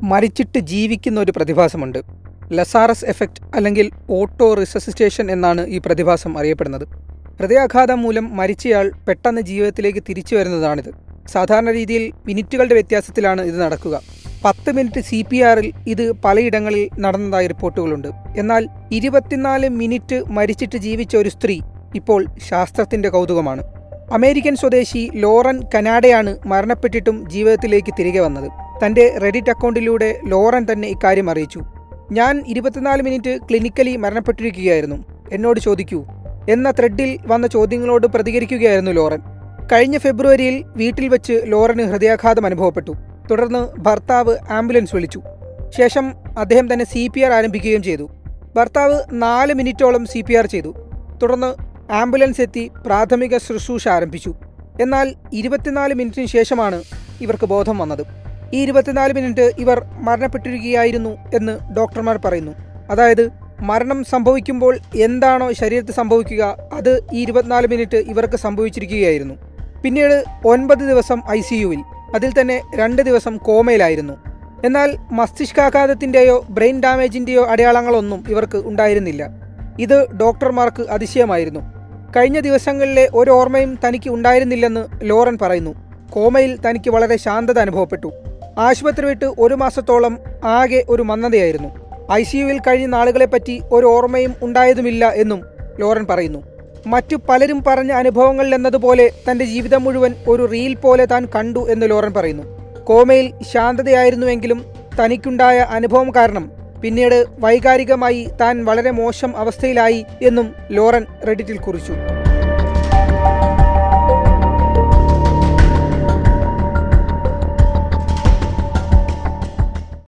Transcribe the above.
മരിച്ചിട്ട് ജീവിക്കുന്ന ഒരു പ്രതിഭാസമുണ്ട് ലസാറസ് എഫക്റ്റ് അല്ലെങ്കിൽ ഓട്ടോ റിസസിറ്റേഷൻ എന്നാണ് ഈ പ്രതിഭാസം അറിയപ്പെടുന്നത് ഹൃദയാഘാതം മൂലം മരിച്ചയാൾ പെട്ടെന്ന് ജീവിതത്തിലേക്ക് തിരിച്ചു വരുന്നതാണിത് സാധാരണ രീതിയിൽ മിനിറ്റുകളുടെ വ്യത്യാസത്തിലാണ് ഇത് നടക്കുക പത്ത് മിനിറ്റ് സി പി ആറിൽ ഇത് പലയിടങ്ങളിൽ നടന്നതായി റിപ്പോർട്ടുകളുണ്ട് എന്നാൽ ഇരുപത്തിനാല് മിനിറ്റ് മരിച്ചിട്ട് ജീവിച്ച ഒരു സ്ത്രീ ഇപ്പോൾ ശാസ്ത്രത്തിന്റെ കൗതുകമാണ് അമേരിക്കൻ സ്വദേശി ലോറൻ കനാഡയാണ് മരണപ്പെട്ടിട്ടും ജീവിതത്തിലേക്ക് തിരികെ വന്നത് തന്റെ റെഡിറ്റ് അക്കൗണ്ടിലൂടെ ലോറൻ തന്നെ ഇക്കാര്യം അറിയിച്ചു ഞാൻ ഇരുപത്തിനാല് മിനിറ്റ് ക്ലിനിക്കലി മരണപ്പെട്ടിരിക്കുകയായിരുന്നു എന്നോട് ചോദിക്കൂ എന്ന ത്രെഡിൽ വന്ന ചോദ്യങ്ങളോട് പ്രതികരിക്കുകയായിരുന്നു ലോറൻ കഴിഞ്ഞ ഫെബ്രുവരിയിൽ വീട്ടിൽ വെച്ച് ലോറന് ഹൃദയാഘാതം അനുഭവപ്പെട്ടു തുടർന്ന് ഭർത്താവ് ആംബുലൻസ് വിളിച്ചു ശേഷം അദ്ദേഹം തന്നെ സി പി ആർ ആരംഭിക്കുകയും ചെയ്തു ഭർത്താവ് നാല് മിനിറ്റോളം സി പി ആർ ചെയ്തു തുടർന്ന് ആംബുലൻസ് എത്തി പ്രാഥമിക ശുശ്രൂഷ ആരംഭിച്ചു എന്നാൽ ഇരുപത്തിനാല് മിനിറ്റിന് ശേഷമാണ് ഇവർക്ക് ബോധം വന്നത് ഈ ഇരുപത്തിനാല് മിനിറ്റ് ഇവർ മരണപ്പെട്ടിരിക്കുകയായിരുന്നു എന്ന് ഡോക്ടർമാർ പറയുന്നു അതായത് മരണം സംഭവിക്കുമ്പോൾ എന്താണോ ശരീരത്തിൽ സംഭവിക്കുക അത് ഈ ഇരുപത്തിനാല് മിനിറ്റ് ഇവർക്ക് സംഭവിച്ചിരിക്കുകയായിരുന്നു പിന്നീട് ഒൻപത് ദിവസം ഐ സി യുവിൽ അതിൽ തന്നെ രണ്ട് ദിവസം കോമയിലായിരുന്നു എന്നാൽ മസ്തിഷ്കാഘാതത്തിൻ്റെയോ ബ്രെയിൻ ഡാമേജിൻ്റെയോ അടയാളങ്ങളൊന്നും ഇവർക്ക് ഉണ്ടായിരുന്നില്ല ഇത് ഡോക്ടർമാർക്ക് അതിശയമായിരുന്നു കഴിഞ്ഞ ദിവസങ്ങളിലെ ഒരു ഓർമ്മയും തനിക്ക് ഉണ്ടായിരുന്നില്ലെന്ന് ലോറൻ പറയുന്നു കോമയിൽ തനിക്ക് വളരെ ശാന്തത അനുഭവപ്പെട്ടു ആശുപത്രി വിട്ട് ഒരു മാസത്തോളം ആകെ ഒരു മന്ദതയായിരുന്നു ഐ സി യുവിൽ കഴിഞ്ഞ നാളുകളെപ്പറ്റി ഒരു ഓർമ്മയും ഉണ്ടായതുമില്ല എന്നും ലോറൻ പറയുന്നു മറ്റു പലരും പറഞ്ഞ അനുഭവങ്ങളിൽ എന്നതുപോലെ തന്റെ ജീവിതം മുഴുവൻ ഒരു റീൽ പോലെ താൻ കണ്ടു എന്ന് ലോറൻ പറയുന്നു കോമയിൽ ശാന്തതയായിരുന്നുവെങ്കിലും തനിക്കുണ്ടായ അനുഭവം കാരണം പിന്നീട് വൈകാരികമായി താൻ വളരെ മോശം അവസ്ഥയിലായി എന്നും ലോറൻ റെഡിറ്റിൽ കുറിച്ചു